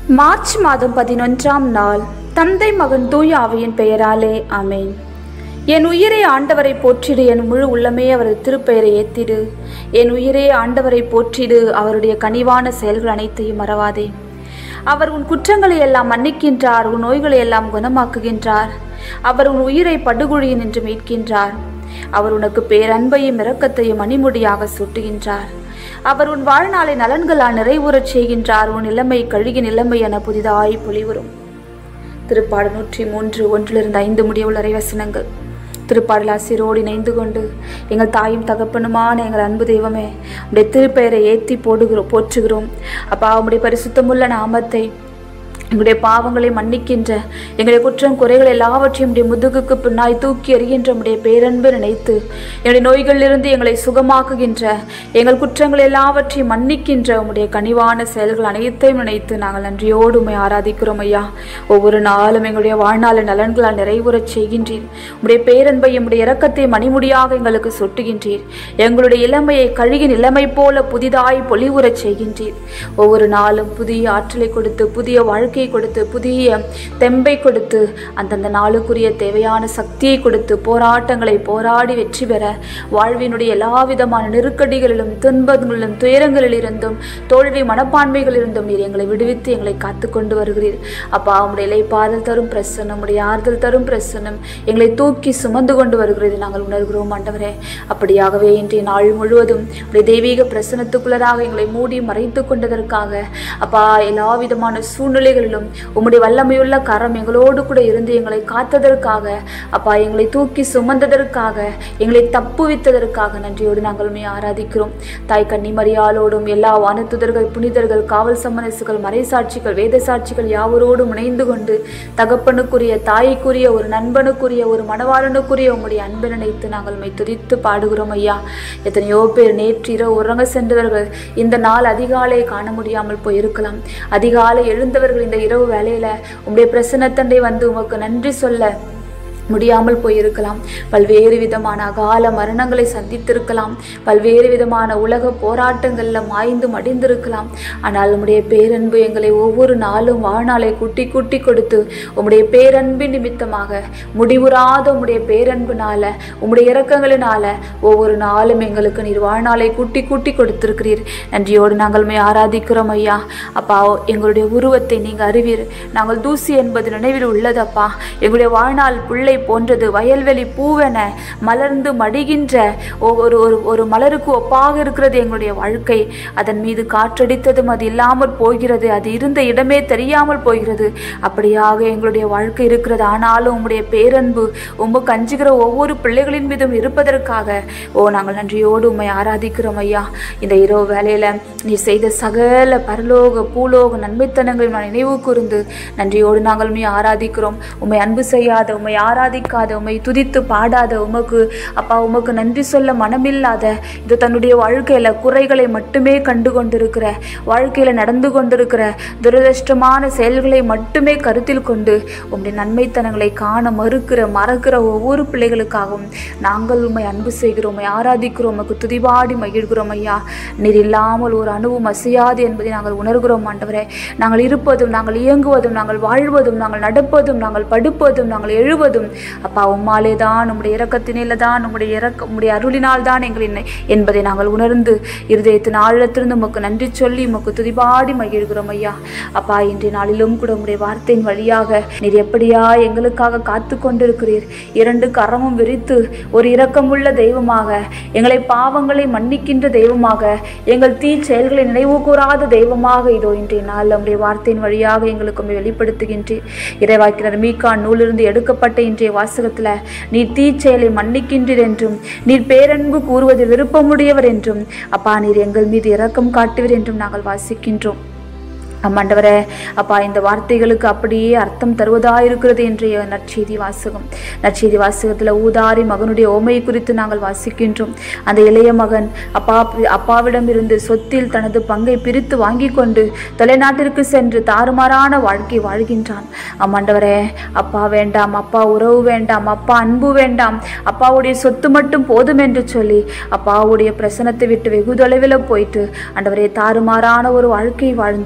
March மாதம் பதினொன்றாம் நாள் தந்தை மகன் தூய ஆவியின் பெயராலே ஆமென் என் உயிரை ஆண்டவரை போற்றிடு என் முழு உள்ளமே அவரது திருப்பெயரை ஏத்திடு என் உயிரே ஆண்டவரை போற்றிடு அவருடைய கனிவான செயல்கள் அனைத்தையும் மறவாதே அவர் உன் குற்றங்களை எல்லாம் மன்னிக்கின்றார் உன் நோய்களை எல்லாம் குணமாக்குகின்றார் அவர் உன் உயிரை படுகொழியில் நின்று மீட்கின்றார் அவர் உனக்கு பேரன்பையும் இரக்கத்தையும் மணிமுடியாக சூட்டுகின்றார் அவர் உன் வாழ்நாளை நலன்களால் நிறைவுறச் செய்கின்றார் உன் நிலைமை கழுகி நிலைமை என புதிதாய் பொலிவரும் திருப்பாடு நூற்றி மூன்று ஒன்றிலிருந்து ஐந்து முடிவுள்ள இறைவசனங்கள் திருப்பாடல் ஆசிரோடு இணைந்து கொண்டு எங்கள் தாயும் தகப்பனுமான எங்கள் அன்பு தெய்வமே உடைய திருப்பெயரை ஏற்றி போடுகிறோம் போற்றுகிறோம் அப்பா உம்முடைய பரிசுத்தமுள்ள நாமத்தை எங்களுடைய பாவங்களை மன்னிக்கின்ற எங்களுடைய குற்றம் குறைகள் எல்லாவற்றையும் உடைய முதுகுக்கு பின்னாய் தூக்கி எறிகின்ற உடைய பேரன்பு நினைத்து எங்களுடைய நோய்களிலிருந்து எங்களை சுகமாக்குகின்ற எங்கள் குற்றங்கள் எல்லாவற்றையும் மன்னிக்கின்ற உம்முடைய கனிவான செயல்கள் அனைத்தையும் நினைத்து நாங்கள் நன்றியோடு உம்மை ஆராதிக்கிறோம் ஐயா ஒவ்வொரு நாளும் எங்களுடைய வாழ்நாள நலன்களால் நிறைவுறச் செய்கின்றீர் உம்முடைய பேரன்பை உம்முடைய இரக்கத்தை மணிமுடியாக எங்களுக்கு சொட்டுகின்றீர் எங்களுடைய இளமையை கழுகி நிலைமை போல புதிதாய் பொலிவுறச் செய்கின்றீர் ஒவ்வொரு நாளும் புதிய ஆற்றலை கொடுத்து புதிய வாழ்க்கையை கொடுத்து புதிய தெம்பை கொடுத்து அந்தந்த நாளுக்குரிய தேவையான சக்தியை கொடுத்து போராட்டங்களை போராடி வெற்றி பெற வாழ்வினுடைய எல்லா விதமான நெருக்கடிகளிலும் துன்பங்களிலும் துயரங்களிலிருந்தும் தோல்வி மனப்பான்மைகளிலிருந்தும் நீர் எங்களை விடுவித்து எங்களை காத்து கொண்டு வருகிறீர் அப்பா உம்முடைய இலைப்பாதல் தரும் பிரசன்னம் உடைய ஆறுதல் தரும் பிரசன்னம் எங்களை தூக்கி சுமந்து கொண்டு வருகிறது நாங்கள் உணர்கிறோம் ஆண்டவரே அப்படியாகவே இன்றைய நாள் முழுவதும் உடைய தெய்வீக பிரசனத்துக்குள்ளதாக எங்களை மூடி மறைத்து கொண்டதற்காக அப்பா எல்லா விதமான சூழ்நிலைகளிலும் உம்முடைய வல்லமையுள்ள கரம் எங்களோடு கூட இருந்து எங்களை காத்ததற்காக அப்பா எங்களை தூக்கி சுமந்ததற்காக எங்களை தப்புவித்ததற்காக நன்றியோடு நாங்கள் உண்மை ஆராதிக்கிறோம் தாய் கன்னிமரியாலோடும் எல்லா வானத்துதர்கள் புனிதர்கள் காவல் சம்மனசுகள் மறைசாட்சிகள் வேத சாட்சிகள் யாவரோடும் இணைந்து கொண்டு தகப்பனுக்குரிய தாய்க்குரிய ஒரு நண்பனுக்குரிய ஒரு மணவாளனுக்குரிய உம்முடைய அன்பை நினைத்து நாங்கள் உண்மை துதித்து பாடுகிறோம் ஐயா எத்தனையோ பேர் நேற்று இரவு உறங்க சென்றவர்கள் இந்த நாள் அதிகாலை காண முடியாமல் போயிருக்கலாம் அதிகாலை எழுந்தவர்கள் இந்த இரவு வேலையில உம்முடைய பிரசன்னத்தண்டை வந்து உமக்கு நன்றி சொல்ல முடியாமல் போயிருக்கலாம் பல்வேறு விதமான அகால மரணங்களை சந்தித்திருக்கலாம் பல்வேறு விதமான உலக போராட்டங்களில் மாய்ந்து மடிந்திருக்கலாம் ஆனால் உம்முடைய பேரன்பு எங்களை ஒவ்வொரு நாளும் வாழ்நாளை கூட்டி கூட்டி கொடுத்து உம்முடைய பேரன்பின் நிமித்தமாக முடிவுறாத உம்முடைய பேரன்புனால உம்முடைய இரக்கங்களினால ஒவ்வொரு நாளும் எங்களுக்கு நீர் வாழ்நாளை கூட்டி கூட்டி கொடுத்திருக்கிறீர் நன்றியோடு நாங்கள் மே ஆராதிக்கிறோம் ஐயா அப்பா எங்களுடைய உருவத்தை நீங்கள் அறிவீர் நாங்கள் தூசி என்பது நினைவில் உள்ளதப்பா எங்களுடைய வாழ்நாள் பிள்ளை போன்றது வயல்வெளி பூவென மலர்ந்து மடிகின்ற ஒரு ஒரு ஒரு மலருக்கு ஒப்பாக இருக்கிறது எங்களுடைய வாழ்க்கை அதன் மீது காற்றடித்ததும் அது இல்லாமல் போகிறது அது இருந்த இடமே தெரியாமல் போகிறது அப்படியாக எங்களுடைய வாழ்க்கை இருக்கிறது ஆனாலும் உம்முடைய பேரன்பு உமக்கு அஞ்சுகிற ஒவ்வொரு பிள்ளைகளின் மீதும் இருப்பதற்காக ஓ நாங்கள் நன்றியோடு உம்மை ஆராதிக்கிறோம் ஐயா இந்த இரவு வேலையில நீ செய்த சகல பரலோக பூலோக நன்மைத்தனங்களை நான் நினைவு கூர்ந்து நன்றியோடு நாங்கள் உண்மை ஆராதிக்கிறோம் உம்மை அன்பு செய்யாத உம்மை ஆராதிக்காத உம்மை துதித்து பாடாத உமக்கு அப்பா உமக்கு நன்றி சொல்ல மனமில்லாத இது தன்னுடைய வாழ்க்கையில குறைகளை மட்டுமே கண்டு கொண்டிருக்கிற வாழ்க்கையில நடந்து கொண்டிருக்கிற துரதிருஷ்டமான செயல்களை மட்டுமே கருத்தில் கொண்டு உம்முடைய நன்மைத்தனங்களை காண மறுக்கிற மறக்கிற ஒவ்வொரு பிள்ளைகளுக்காகவும் நாங்கள் உம்மை அன்பு செய்கிறோம் உம்மை ஆராதிக்கிறோம் உமக்கு துதிபாடி மகிழ்கிறோம் ஐயா நீர் இல்லாமல் ஒரு அணுவும் அசையாது என்பதை நாங்கள் உணர்கிறோம் ஆண்டவரே நாங்கள் இருப்பதும் நாங்கள் இயங்குவதும் நாங்கள் வாழ்வதும் நாங்கள் நடப்பதும் நாங்கள் படுப்பதும் நாங்கள் எழுவதும் அப்பா உம்மாலே தான் உம்முடைய இரக்கத்தினில தான் உம்முடைய இறக்க உம்முடைய அருளினால் தான் எங்களின் என்பதை நாங்கள் உணர்ந்து இருதயத்தின் ஆழத்திலிருந்து உமக்கு நன்றி சொல்லி உமக்கு துதிபாடி மகிழ்கிறோம் ஐயா அப்பா இன்றைய நாளிலும் கூட உம்முடைய வார்த்தையின் வழியாக நீர் எப்படியா எங்களுக்காக காத்து கொண்டிருக்கிறீர் இரண்டு கரமும் விரித்து ஒரு இரக்கமுள்ள தெய்வமாக எங்களை பாவங்களை மன்னிக்கின்ற தெய்வமாக எங்கள் தீ செயல்களை நினைவு கூறாத தெய்வமாக இதோ இன்றைய நாள் நம்முடைய வார்த்தையின் வழியாக எங்களுக்கு உம்மை வெளிப்படுத்துகின்றீர் இறைவாக்கினர் மீகா நூலிருந்து எடுக்கப்பட்ட இன்றைய வாசகத்துல நீர் தீச்செயலை மன்னிக்கின்றீர் என்றும் நீர் பேரன்பு கூறுவது விருப்பமுடையவர் என்றும் அப்பா நீர் எங்கள் மீது இரக்கம் காட்டுவீர் என்றும் நாங்கள் வாசிக்கின்றோம் அம்மாண்டவரே அப்பா இந்த வார்த்தைகளுக்கு அப்படியே அர்த்தம் தருவதாயிருக்கிறது இன்றைய நற்செய்தி வாசகம் நற்செய்தி வாசகத்தில் ஊதாரி மகனுடைய ஓமை குறித்து நாங்கள் வாசிக்கின்றோம் அந்த இளைய மகன் அப்பா அப்பாவிடம் இருந்து சொத்தில் தனது பங்கை பிரித்து வாங்கி கொண்டு தொலைநாட்டிற்கு சென்று தாறுமாறான வாழ்க்கை வாழ்கின்றான் அம்மாண்டவரே அப்பா வேண்டாம் அப்பா உறவு வேண்டாம் அப்பா அன்பு வேண்டாம் அப்பாவுடைய சொத்து மட்டும் போதும் என்று சொல்லி அப்பாவுடைய பிரசனத்தை விட்டு வெகு தொலைவில் போயிட்டு ஆண்டவரே தாறுமாறான ஒரு வாழ்க்கை வாழ்ந்து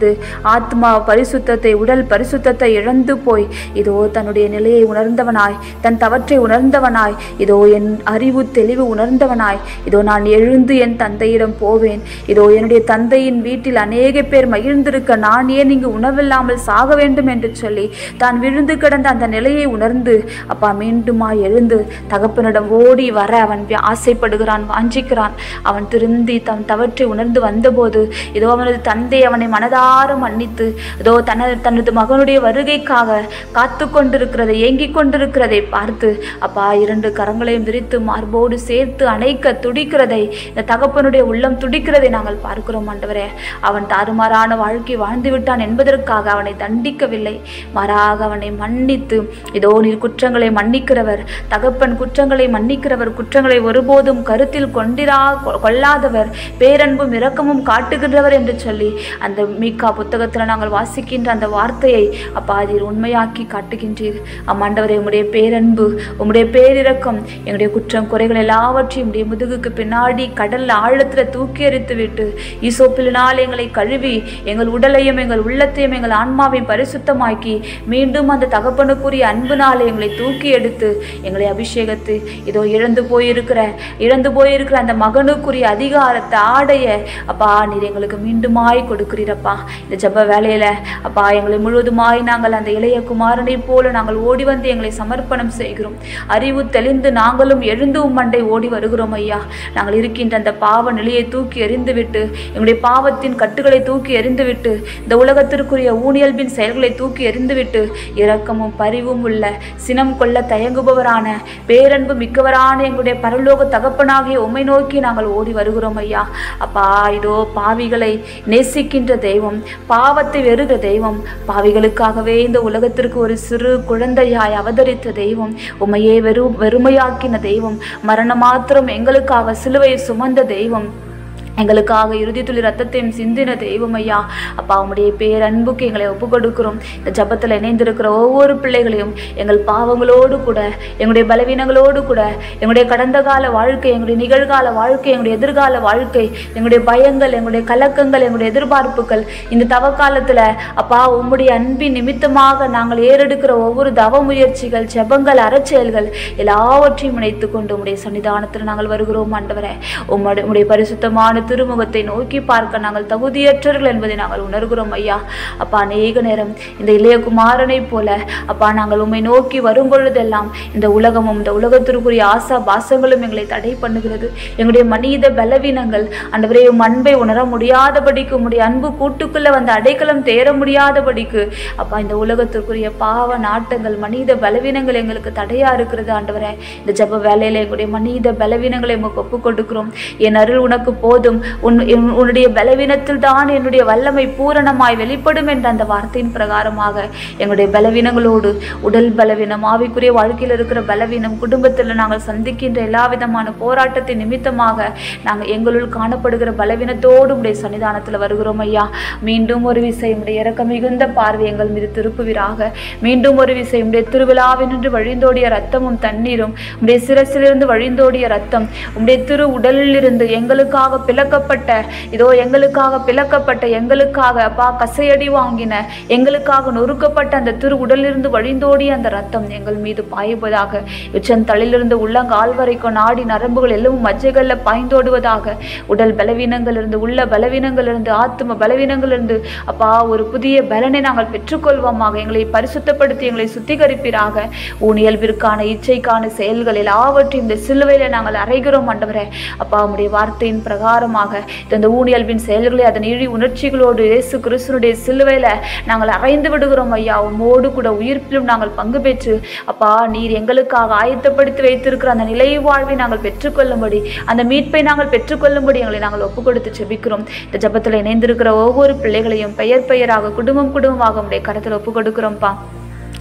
ஆத்மா பரிசுத்தத்தை உடல் பரிசுத்தத்தை இழந்து போய் இதோ தன்னுடைய நிலையை உணர்ந்தவனாய் தன் தவற்றை உணர்ந்தவனாய் இதோ என் அறிவு தெளிவு உணர்ந்தவனாய் இதோ நான் எழுந்து என் தந்தையிடம் போவேன் இதோ என்னுடைய தந்தையின் வீட்டில் அநேக பேர் மகிழ்ந்திருக்க நான் ஏன் இங்கு உணவில்லாமல் சாக வேண்டும் என்று சொல்லி தான் விழுந்து கிடந்த அந்த நிலையை உணர்ந்து அப்பா மீண்டுமா எழுந்து தகப்பனிடம் ஓடி வர அவன் வி- ஆசைப்படுகிறான் வாஞ்சிக்கிறான் அவன் திருந்தி தன் தவற்றை உணர்ந்து வந்தபோது இதோ அவனது தந்தை அவனை மனதார மன்னித்து இதோ தனது தனது மகனுடைய வருகைக்காக காத்து கொண்டிருக்கிறதை ஏங்கிக் கொண்டிருக்கிறதை பார்த்து அப்பா இரண்டு கரங்களையும் விரித்து மார்போடு சேர்த்து அணைக்க துடிக்கிறதை இந்த தகப்பனுடைய உள்ளம் துடிக்கிறதை நாங்கள் பார்க்கிறோம் ஆண்டவரே அவன் தாறுமாறான வாழ்க்கை வாழ்ந்து விட்டான் என்பதற்காக அவனை தண்டிக்கவில்லை மாறாக அவனை மன்னித்து இதோ நீர் குற்றங்களை மன்னிக்கிறவர் தகப்பன் குற்றங்களை மன்னிக்கிறவர் குற்றங்களை ஒருபோதும் கருத்தில் கொண்டிரா கொ- கொள்ளாதவர் பேரன்பும் இரக்கமும் காட்டுகின்றவர் என்று சொல்லி அந்த மீகா புத்தகத்தில் நாங்கள் வாசிக்கின்ற அந்த வார்த்தையை அப்பா அதில் உண்மையாக்கி காட்டுகின்றீர் அம்மாண்டவரே உம்முடைய பேரன்பு உம்முடைய பேரிரக்கம் எங்களுடைய குற்றம் குறைகள் எல்லாவற்றையும் உடைய முதுகுக்கு பின்னாடி கடல் ஆழத்தில் தூக்கி எறித்து விட்டு ஈசோப்பிலினால் எங்களை கழுவி எங்கள் உடலையும் எங்கள் உள்ளத்தையும் எங்கள் ஆன்மாவையும் பரிசுத்தமாக்கி மீண்டும் அந்த தகப்பனுக்குரிய அன்புனாலே எங்களை தூக்கி எடுத்து எங்களை அபிஷேகத்து இதோ இழந்து போயிருக்கிற இழந்து போயிருக்கிற அந்த மகனுக்குரிய அதிகாரத்தை ஆடைய அப்பா நீர் எங்களுக்கு மீண்டுமாய் கொடுக்கிறீரப்பா இந்த ஜெப வேலையில அப்பா எங்களை முழுவதுமாய் நாங்கள் அந்த இளைய குமாரனை போல நாங்கள் ஓடி வந்து எங்களை சமர்ப்பணம் செய்கிறோம் அறிவு தெளிந்து நாங்களும் எழுந்து உம்மண்டை ஓடி வருகிறோம் ஐயா நாங்கள் இருக்கின்ற அந்த பாவ நிலையை தூக்கி எறிந்துவிட்டு எங்களுடைய பாவத்தின் கட்டுகளை தூக்கி எறிந்துவிட்டு இந்த உலகத்திற்குரிய ஊனியல்பின் செயல்களை தூக்கி எறிந்துவிட்டு இரக்கமும் பரிவும் உள்ள சினம் கொள்ள தயங்குபவரான பேரன்பு மிக்கவரான எங்களுடைய பரலோக தகப்பனாகிய உம்மை நோக்கி நாங்கள் ஓடி வருகிறோம் ஐயா அப்பா இதோ பாவிகளை நேசிக்கின்ற தெய்வம் பாவத்தை வெறுகிற தெய்வம் பாவிகளுக்காகவே இந்த உலகத்திற்கு ஒரு சிறு குழந்தையாய் அவதரித்த தெய்வம் உம்மையே வெறு வெறுமையாக்கின தெய்வம் மரண மாத்திரம் எங்களுக்காக சிலுவையை சுமந்த தெய்வம் எங்களுக்காக இறுதி துளி ரத்தத்தையும் சிந்தின தெய்வம் ஐயா அப்பா உம்முடைய பேரன்புக்கு எங்களை ஒப்பு கொடுக்கிறோம் இந்த ஜபத்தில் இணைந்திருக்கிற ஒவ்வொரு பிள்ளைகளையும் எங்கள் பாவங்களோடு கூட எங்களுடைய பலவீனங்களோடு கூட எங்களுடைய கடந்த கால வாழ்க்கை எங்களுடைய நிகழ்கால வாழ்க்கை எங்களுடைய எதிர்கால வாழ்க்கை எங்களுடைய பயங்கள் எங்களுடைய கலக்கங்கள் எங்களுடைய எதிர்பார்ப்புகள் இந்த தவ காலத்தில் அப்பா உம்முடைய அன்பின் நிமித்தமாக நாங்கள் ஏறெடுக்கிற ஒவ்வொரு தவ முயற்சிகள் ஜெபங்கள் அறச்செயல்கள் எல்லாவற்றையும் இணைத்துக் கொண்டு உம்முடைய சன்னிதானத்தில் நாங்கள் வருகிறோம் ஆண்டவரே உம்முடைய உம்முடைய பரிசுத்தமான திருமுகத்தை நோக்கி பார்க்க நாங்கள் தகுதியற்றவர்கள் என்பதை நாங்கள் உணர்கிறோம் ஐயா அப்பா அநேக நேரம் இந்த இளைய குமாரனைப் போல அப்பா நாங்கள் உம்மை நோக்கி வரும் பொழுதெல்லாம் இந்த உலகமும் இந்த உலகத்திற்குரிய ஆசா பாசங்களும் எங்களை தடை பண்ணுகிறது எங்களுடைய மனித பலவீனங்கள் ஆண்டவரே உம் அன்பை உணர முடியாதபடிக்கு உம்முடைய அன்பு கூட்டுக்குள்ள வந்து அடைக்கலம் தேர முடியாதபடிக்கு அப்பா இந்த உலகத்திற்குரிய பாவ நாட்டங்கள் மனித பலவீனங்கள் எங்களுக்கு தடையா இருக்கிறது ஆண்டவரே இந்த ஜெப வேலையில எங்களுடைய மனித பலவீனங்களை உமக்கு ஒப்புக் கொடுக்கிறோம் என் அருள் உனக்கு போதும் உன் என்- உன்னுடைய பலவீனத்தில் தான் என்னுடைய வல்லமை பூரணமாய் வெளிப்படும் என்ற அந்த வார்த்தையின் பிரகாரமாக எங்களுடைய பலவீனங்களோடு உடல் பலவீனம் ஆவிக்குரிய வாழ்க்கையில் இருக்கிற பலவீனம் குடும்பத்தில் நாங்கள் சந்திக்கின்ற எல்லா விதமான போராட்டத்தின் நிமித்தமாக நாங்கள் எங்களுள் காணப்படுகிற பலவீனத்தோடு உடைய சன்னிதானத்தில் வருகிறோம் ஐயா மீண்டும் ஒரு விசை உடைய இறக்க மிகுந்த பார்வை எங்கள் மீது திருப்புவீராக மீண்டும் ஒரு விசை உடைய திருவிழாவினின்று வழிந்தோடிய ரத்தமும் தண்ணீரும் உடைய சிரசிலிருந்து வழிந்தோடிய ரத்தம் உடைய திரு உடலிலிருந்து எங்களுக்காக பிளக்கப்பட்ட இதோ எங்களுக்காக பிளக்கப்பட்ட எங்களுக்காக அப்பா கசையடி வாங்கின எங்களுக்காக நொறுக்கப்பட்ட அந்த திரு உடலிலிருந்து வழிந்தோடிய அந்த ரத்தம் எங்கள் மீது பாய்வதாக உச்சந்தலையிலிருந்து உள்ளங்கால் வரைக்கும் நாடி நரம்புகள் எல்லாம் மஜ்ஜைகள்ல பாய்ந்தோடுவதாக உடல் பலவீனங்களிலிருந்து உள்ள பலவீனங்களிலிருந்து ஆத்ம பலவீனங்களிலிருந்து அப்பா ஒரு புதிய பலனை நாங்கள் பெற்றுக்கொள்வோமாக எங்களை பரிசுத்தப்படுத்தி எங்களை சுத்திகரிப்பீராக ஊனியல்விற்கான இச்சைக்கான செயல்கள் எல்லாவற்றையும் இந்த சிலுவையில நாங்கள் அறைகிறோம் ஆண்டவரே அப்பா உம்முடைய வார்த்தையின் பிரகாரமாக இந்த ஊனியல்வின் செயல்களை அதன் இழி உணர்ச்சிகளோடு இயேசு கிறிஸ்துனுடைய சிலுவையில நாங்கள் அறைந்து விடுகிறோம் ஐயா உம்மோடு கூட உயிர்ப்பிலும் நாங்கள் பங்கு பெற்று அப்பா நீர் எங்களுக்காக ஆயத்தப்படுத்தி வைத்திருக்கிற அந்த நிலை வாழ்வை நாங்கள் பெற்றுக்கொள்ளும்படி அந்த மீட்பை நாங்கள் பெற்றுக்கொள்ளும்படி எங்களை நாங்கள் ஒப்பு கொடுத்து ஜெபிக்கிறோம் இந்த ஜெபத்தில் இணைந்திருக்கிற ஒவ்வொரு பிள்ளைகளையும் பெயர் பெயராக குடும்பம் குடும்பமாக உடைய கரத்தில் ஒப்பு கொடுக்கிறோம்ப்பா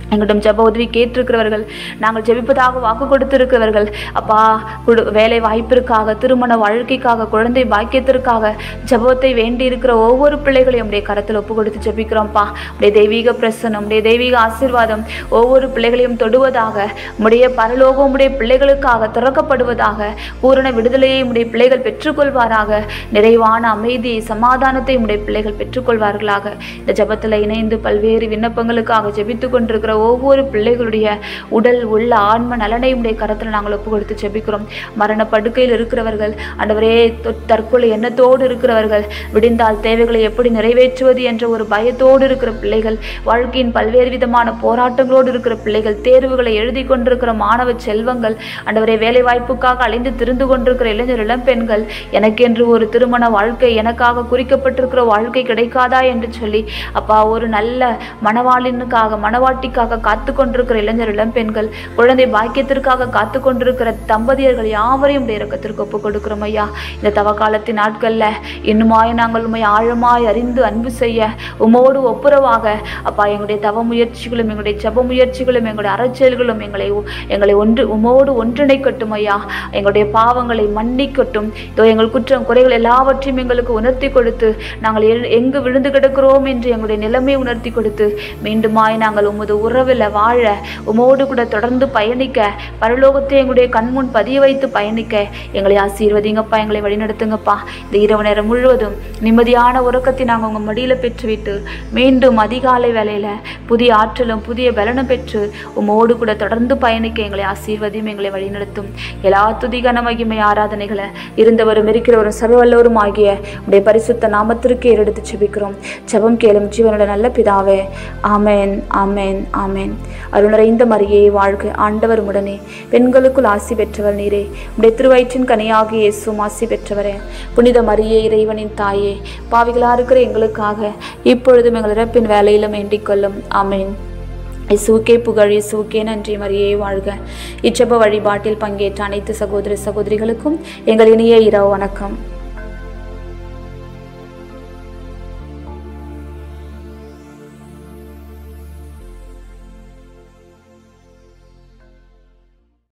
எங்களிடம் ஜெப உதவி கேட்டிருக்கிறவர்கள் நாங்கள் ஜெபிப்பதாக வாக்கு கொடுத்திருக்கிறவர்கள் அப்பா குடு வேலை வாய்ப்பிற்காக திருமண வாழ்க்கைக்காக குழந்தை பாக்கியத்திற்காக ஜெபத்தை வேண்டி இருக்கிற ஒவ்வொரு பிள்ளைகளையும் உடைய கரத்தில் ஒப்பு கொடுத்து ஜெபிக்கிறோம்ப்பா உடைய தெய்வீக பிரசனம் உடைய தெய்வீக ஆசீர்வாதம் ஒவ்வொரு பிள்ளைகளையும் தொடுவதாக உடைய பரலோகம் உடைய பிள்ளைகளுக்காக திறக்கப்படுவதாக பூரண விடுதலையை உடைய பிள்ளைகள் பெற்றுக்கொள்வாராக நிறைவான அமைதியை சமாதானத்தை உடைய பிள்ளைகள் பெற்றுக்கொள்வார்களாக இந்த ஜெபத்தில் இணைந்து பல்வேறு விண்ணப்பங்களுக்காக ஜெபித்து கொண்டிருக்கிற ஒவ்வொரு பிள்ளைகளுடைய உடல் உள்ள ஆன்ம நலனை உடைய கரத்தில் நாங்கள் ஒப்பு கொடுத்து ஜெபிக்கிறோம் மரண படுக்கையில் இருக்கிறவர்கள் ஆண்டவரே தொ- தற்கொலை எண்ணத்தோடு இருக்கிறவர்கள் விடிந்தால் தேவைகளை எப்படி நிறைவேற்றுவது என்ற ஒரு பயத்தோடு இருக்கிற பிள்ளைகள் வாழ்க்கையின் பல்வேறு விதமான போராட்டங்களோடு இருக்கிற பிள்ளைகள் தேர்வுகளை எழுதி கொண்டிருக்கிற மாணவ செல்வங்கள் ஆண்டவரே வேலை வாய்ப்புக்காக அலைந்து திரிந்து கொண்டிருக்கிற இளைஞர் இளம்பெண்கள் எனக்கென்று ஒரு திருமண வாழ்க்கை எனக்காக குறிக்கப்பட்டிருக்கிற வாழ்க்கை கிடைக்காதா என்று சொல்லி அப்பா ஒரு நல்ல மணவாளினுக்காக மணவாட்டிக்காக காத்து கொண்டிருக்கிற இளைஞர் இளம்பெண்கள் குழந்தை பாக்கியத்திற்காக காத்து கொண்டிருக்கிற தம்பதியர்கள் யாவரையும் உடைய இறக்கத்திற்கு ஒப்பு கொடுக்கிறோம் ஐயா இந்த தவ காலத்தின் நாட்கள்ல இன்னுமாய் நாங்கள் உண்மை ஆழமாய் அறிந்து அன்பு செய்ய உமோடு ஒப்புரவாக அப்பா எங்களுடைய தவ முயற்சிகளும் எங்களுடைய ஜெப முயற்சிகளும் எங்களுடைய அறச்செயல்களும் எங்களை ஒ- எங்களை ஒன்று உமோடு ஒன்றிணைக்கட்டும் ஐயா எங்களுடைய பாவங்களை மன்னிக்கட்டும் இதோ எங்கள் குற்றம் குறைகள் எல்லாவற்றையும் எங்களுக்கு உணர்த்தி கொடுத்து நாங்கள் எ- எங்கு விழுந்து கிடக்கிறோம் என்று எங்களுடைய நிலைமையை உணர்த்தி கொடுத்து மீண்டுமாய் நாங்கள் உமது உறவில் வாழ உமோடு கூட தொடர்ந்து பயணிக்க பரலோகத்தை எங்களுடைய கண்முன் பதிய வைத்து பயணிக்க எங்களை ஆசீர்வதிங்கப்பா எங்களை வழிநடத்துங்கப்பா இந்த இரவு நேரம் முழுவதும் நிம்மதியான உறக்கத்தை நாங்கள் உங்கள் மடியில் பெற்றுவிட்டு மீண்டும் அதிகாலை வேளையில் புதிய ஆற்றலும் புதிய பலனும் பெற்று உமோடு கூட தொடர்ந்து பயணிக்க எங்களை ஆசீர்வதியும் எங்களை வழிநடத்தும் எல்லா துதிகன மகிமை ஆராதனைகளை இருந்தவரும் இருக்கிறவரும் சர்வவல்லவரும் ஆகிய உடைய பரிசுத்த நாமத்திற்கு ஏறெடுத்து செபிக்கிறோம் ஜெபம் கேளும் ஜீவனுடைய நல்ல பிதாவே ஆமென் ஆமென் ஆமென் அருணரைந்த மரியே வாழ்க ஆண்டவர் உடனே பெண்களுக்குள் ஆசி பெற்றவர் நீரே உடைய திருவயிற்றின் கனியாகிய இயேசுவும் ஆசி பெற்றவரே புனித மரியே இறைவனின் தாயே பாவிகளா இருக்கிற எங்களுக்காக இப்பொழுதும் எங்கள் இறப்பின் வேலையிலும் வேண்டிக் கொள்ளும் ஆமென் இயேசுவுக்கே புகழ் இயேசுவுக்கே நன்றி மரியே வாழ்க இச்செப வழிபாட்டில் பங்கேற்ற அனைத்து சகோதர சகோதரிகளுக்கும் எங்கள் இனிய இரவு வணக்கம்